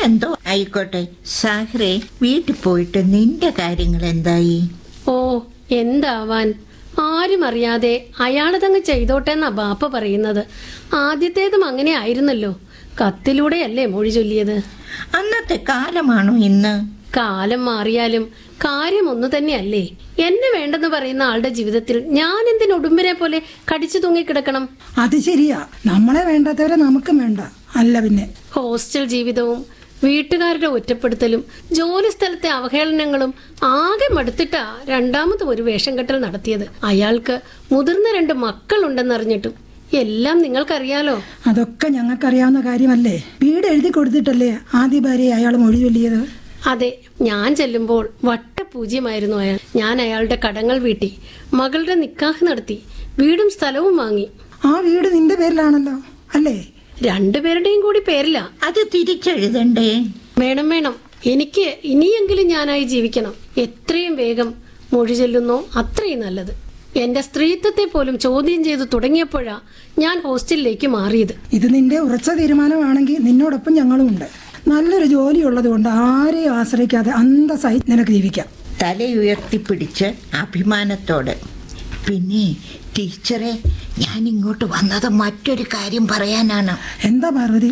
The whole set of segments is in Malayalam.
അതെന്തോ ആയിക്കോട്ടെ സാഹ്റെ വീട്ടിൽ പോയിട്ട് നിന്റെ കാര്യങ്ങൾ എന്തായി ഓ എന്താവാൻ ആരും അറിയാതെ അയാളതങ്ങ് ചെയ്തോട്ടെന്നാ ബാപ്പ പറയുന്നത് ആദ്യത്തേതും അങ്ങനെ ആയിരുന്നല്ലോ കത്തിലൂടെയല്ലേ മൊഴി ചൊല്ലിയത് അന്നത്തെ കാലമാണോ ഇന്ന് കാലം മാറിയാലും കാര്യം ഒന്നു തന്നെയല്ലേ എന്നെ വേണ്ടെന്ന് പറയുന്ന ആളുടെ ജീവിതത്തിൽ ഞാൻ എന്തിന് ഉടുമ്പിനെ പോലെ കടിച്ചു തൂങ്ങിക്കിടക്കണം അത് ശരിയാ നമ്മളെ വേണ്ടാത്തവരെ നമുക്കും വേണ്ട അല്ല പിന്നെ ഹോസ്റ്റൽ ജീവിതവും വീട്ടുകാരുടെ ഒറ്റപ്പെടുത്തലും ജോലി സ്ഥലത്തെ അവഹേളനങ്ങളും ആകെ മടുത്തിട്ടാ രണ്ടാമതും ഒരു വേഷം കെട്ടൽ നടത്തിയത് അയാൾക്ക് മുതിർന്ന രണ്ട് മക്കളുണ്ടെന്നറിഞ്ഞിട്ടും എല്ലാം നിങ്ങൾക്കറിയാലോ അതൊക്കെ ഞങ്ങൾക്കറിയാവുന്ന കാര്യമല്ലേ വീട് എഴുതി കൊടുത്തിട്ടല്ലേ ആദ്യ ഭാര്യ അയാൾ മൊഴി ചൊല്ലിയത് അതെ ഞാൻ ചെല്ലുമ്പോൾ വട്ടപൂജ്യമായിരുന്നു അയാൾ ഞാൻ അയാളുടെ കടങ്ങൾ വീട്ടി മകളുടെ നിക്കാഹ് നടത്തി വീടും സ്ഥലവും വാങ്ങി ആ വീട് നിന്റെ പേരിലാണല്ലോ അല്ലേ രണ്ടുപേരുടെയും കൂടി പേരില്ല അത് തിരിച്ചെഴുതണ്ടേ വേണം വേണം എനിക്ക് ഇനിയെങ്കിലും ഞാനായി ജീവിക്കണം എത്രയും വേഗം മൊഴി ചെല്ലുന്നോ അത്രയും നല്ലത് എന്റെ സ്ത്രീത്വത്തെ പോലും ചോദ്യം ചെയ്തു തുടങ്ങിയപ്പോഴാ ഞാൻ ഹോസ്റ്റലിലേക്ക് മാറിയത് ഇത് നിന്റെ ഉറച്ച തീരുമാനമാണെങ്കിൽ നിന്നോടൊപ്പം ഞങ്ങളും ഉണ്ട് നല്ലൊരു ജോലി ഉള്ളത് കൊണ്ട് ആരെയും ആശ്രയിക്കാതെ അന്തസ്സായി നിനക്ക് ജീവിക്കാം തലയുയർത്തിപ്പിടിച്ച് അഭിമാനത്തോടെ പിന്നെ ടീച്ചറെ ഞാൻ ഇങ്ങോട്ട് വന്നത് മറ്റൊരു കാര്യം പറയാനാണ് എന്താ പാർവതി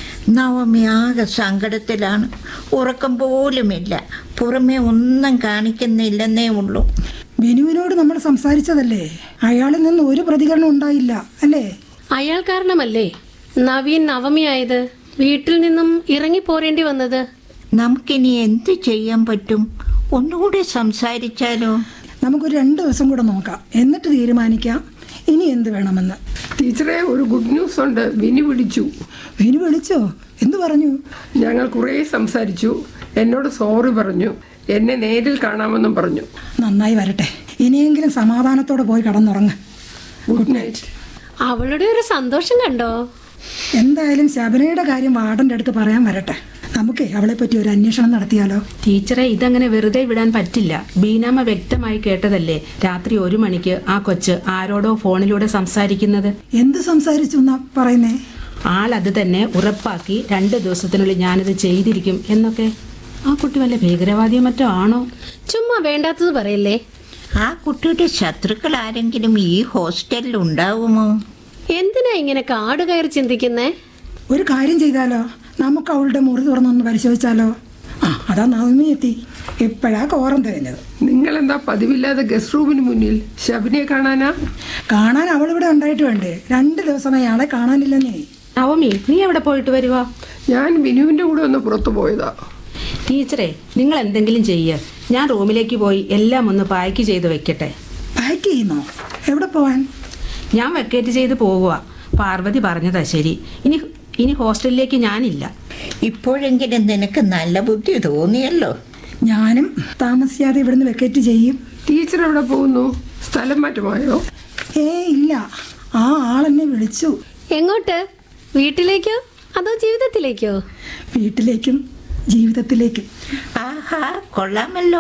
നവമി ആകെ സങ്കടത്തിലാണ് ഉറക്കം പോലുമില്ല പുറമെ ഒന്നും കാണിക്കുന്നില്ലെന്നേ ഉള്ളൂ ബിനുവിനോട് നമ്മൾ സംസാരിച്ചതല്ലേ അയാളിൽ നിന്ന് ഒരു പ്രതികരണം ഉണ്ടായില്ല അല്ലേ അയാൾ കാരണമല്ലേ നവീൻ നവമിയായത് വീട്ടിൽ നിന്നും ഇറങ്ങി പോരേണ്ടി വന്നത് നമുക്കിനി എന്ത് ചെയ്യാൻ പറ്റും ഒന്നുകൂടി സംസാരിച്ചാലോ നമുക്കൊരു രണ്ട് ദിവസം കൂടെ നോക്കാം എന്നിട്ട് തീരുമാനിക്കാം ഇനി എന്ത് വേണമെന്ന് ടീച്ചറെ ഒരു ഗുഡ് ന്യൂസ് ഉണ്ട് വിനി വിളിച്ചു ബിനു വിളിച്ചോ എന്തു പറഞ്ഞു ഞങ്ങൾ കുറേ സംസാരിച്ചു എന്നോട് സോറി പറഞ്ഞു എന്നെ നേരിൽ കാണാമെന്നും പറഞ്ഞു നന്നായി വരട്ടെ ഇനിയെങ്കിലും സമാധാനത്തോടെ പോയി കടന്നുറങ്ങ് ഗുഡ് നൈറ്റ് അവളുടെ ഒരു സന്തോഷം കണ്ടോ എന്തായാലും ശബനയുടെ കാര്യം വാർഡന്റെ അടുത്ത് പറയാൻ വരട്ടെ നമുക്കേ അവളെ പറ്റി ഒരു അന്വേഷണം നടത്തിയാലോ ടീച്ചറെ ഇതങ്ങനെ വെറുതെ വിടാൻ പറ്റില്ല ബീനാമ്മ വ്യക്തമായി കേട്ടതല്ലേ രാത്രി ഒരു മണിക്ക് ആ കൊച്ച് ആരോടോ ഫോണിലൂടെ സംസാരിക്കുന്നത് എന്ത് സംസാരിച്ചു എന്നാ പറയുന്നേ ആൾ അത് തന്നെ ഉറപ്പാക്കി രണ്ട് ദിവസത്തിനുള്ളിൽ ഞാനിത് ചെയ്തിരിക്കും എന്നൊക്കെ ആ കുട്ടി വല്ല ഭീകരവാദിയോ മറ്റോ ആണോ ചുമ്മാ വേണ്ടാത്തത് പറയല്ലേ ആ കുട്ടിയുടെ ശത്രുക്കൾ ആരെങ്കിലും ഈ ഹോസ്റ്റലിൽ ഉണ്ടാവുമോ എന്തിനാ ഇങ്ങനെ കാട് കയറി ചിന്തിക്കുന്നേ ഒരു കാര്യം ചെയ്താലോ നമുക്ക് അവളുടെ മുറി തുറന്നൊന്ന് പരിശോധിച്ചാലോ ആ അതാ നവമി എത്തി ഇപ്പോഴാ കോറം തികഞ്ഞത് നിങ്ങളെന്താ പതിവില്ലാതെ ഗസ്റ്റ് റൂമിന് മുന്നിൽ ശബരിയെ കാണാനാ കാണാൻ അവളിവിടെ ഉണ്ടായിട്ട് വേണ്ടേ രണ്ട് ദിവസമായി ആളെ കാണാനില്ലെന്നേ നവമി നീ എവിടെ പോയിട്ട് വരുവാ ഞാൻ വിനുവിൻ്റെ കൂടെ ഒന്ന് പുറത്തു പോയതാ ടീച്ചറെ നിങ്ങൾ എന്തെങ്കിലും ചെയ്യ് ഞാൻ റൂമിലേക്ക് പോയി എല്ലാം ഒന്ന് പായ്ക്ക് ചെയ്ത് വെക്കട്ടെ പാക്ക് ചെയ്യുന്നോ എവിടെ പോവാൻ ഞാൻ വെക്കേറ്റ് ചെയ്ത് പോകുക പാർവതി പറഞ്ഞതാ ശരി ഇനി ഇനി ഹോസ്റ്റലിലേക്ക് ഞാനില്ല ഇപ്പോഴെങ്കിലും നിനക്ക് നല്ല ബുദ്ധി തോന്നിയല്ലോ ഞാനും താമസിയാതെ ഇവിടുന്ന് വെക്കറ്റ് ചെയ്യും ടീച്ചർ എവിടെ പോകുന്നു സ്ഥലം മാറ്റമായോ ഏ ഇല്ല ആ ആളെന്നെ വിളിച്ചു എങ്ങോട്ട് വീട്ടിലേക്കോ അതോ ജീവിതത്തിലേക്കോ വീട്ടിലേക്കും ജീവിതത്തിലേക്കും ആഹാ കൊള്ളാമല്ലോ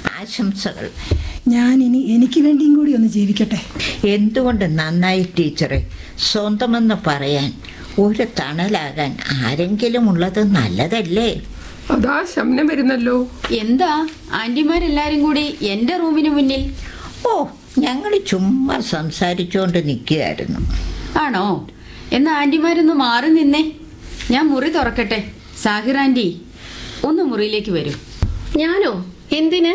ആശംസകൾ ഞാൻ ഇനി എനിക്ക് വേണ്ടിയും കൂടി ഒന്ന് ജീവിക്കട്ടെ എന്തുകൊണ്ട് നന്നായി ടീച്ചറെ സ്വന്തമെന്ന് പറയാൻ ഒരു തണലാകാൻ ആരെങ്കിലും ഉള്ളത് നല്ലതല്ലേ അതാ ശമനം വരുന്നല്ലോ എന്താ ആന്റിമാരെല്ലാരും കൂടി എന്റെ റൂമിന് മുന്നിൽ ഓ ഞങ്ങൾ ചുമ്മാ സംസാരിച്ചുകൊണ്ട് നിൽക്കുകയായിരുന്നു ആണോ എന്നാ ആന്റിമാരൊന്ന് മാറി നിന്നേ ഞാൻ മുറി തുറക്കട്ടെ സാഹിർ ആന്റി ഒന്ന് മുറിയിലേക്ക് വരൂ ഞാനോ എന്തിന്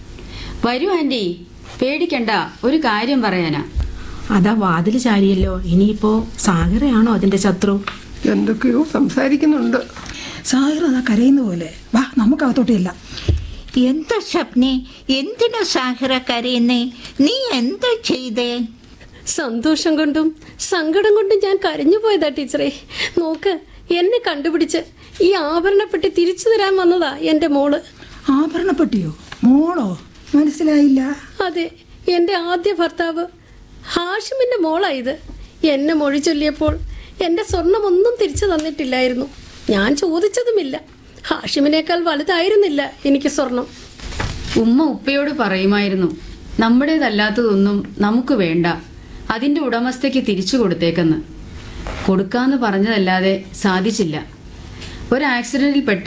വരൂ ആന്റി പേടിക്കണ്ട ഒരു കാര്യം പറയാനാ അതാ വാതിൽ ചാരിയല്ലോ ഇനിയിപ്പോ സാഗരയാണോ അതിന്റെ ശത്രു എന്തൊക്കെയോ സംസാരിക്കുന്നുണ്ട് സാഹിർ അതാ കരയുന്ന പോലെ വാ നമുക്ക് അകത്തോട്ടില്ല എന്താ സ്വപ്നെ എന്തിനാ സാഹിറ കരയുന്നേ നീ എന്താ ചെയ്തേ സന്തോഷം കൊണ്ടും സങ്കടം കൊണ്ടും ഞാൻ കരഞ്ഞു പോയതാ ടീച്ചറെ നോക്ക് എന്നെ കണ്ടുപിടിച്ച് ഈ ആഭരണപ്പെട്ടി തിരിച്ചു തരാൻ വന്നതാ എന്റെ മോള് ആഭരണപ്പെട്ടിയോ മോളോ മനസ്സിലായില്ല അതെ എന്റെ ആദ്യ ഭർത്താവ് ഹാഷിമിന്റെ മോളാ ഇത് എന്നെ മൊഴി ചൊല്ലിയപ്പോൾ എന്റെ സ്വർണം ഒന്നും തിരിച്ചു തന്നിട്ടില്ലായിരുന്നു ഞാൻ ചോദിച്ചതുമില്ല ഹാഷിമിനേക്കാൾ വലുതായിരുന്നില്ല എനിക്ക് സ്വർണം ഉമ്മ ഉപ്പയോട് പറയുമായിരുന്നു നമ്മുടേതല്ലാത്തതൊന്നും നമുക്ക് വേണ്ട അതിന്റെ ഉടമസ്ഥയ്ക്ക് തിരിച്ചു കൊടുത്തേക്കെന്ന് കൊടുക്കാന്ന് പറഞ്ഞതല്ലാതെ സാധിച്ചില്ല ഒരു ആക്സിഡന്റിൽ പെട്ട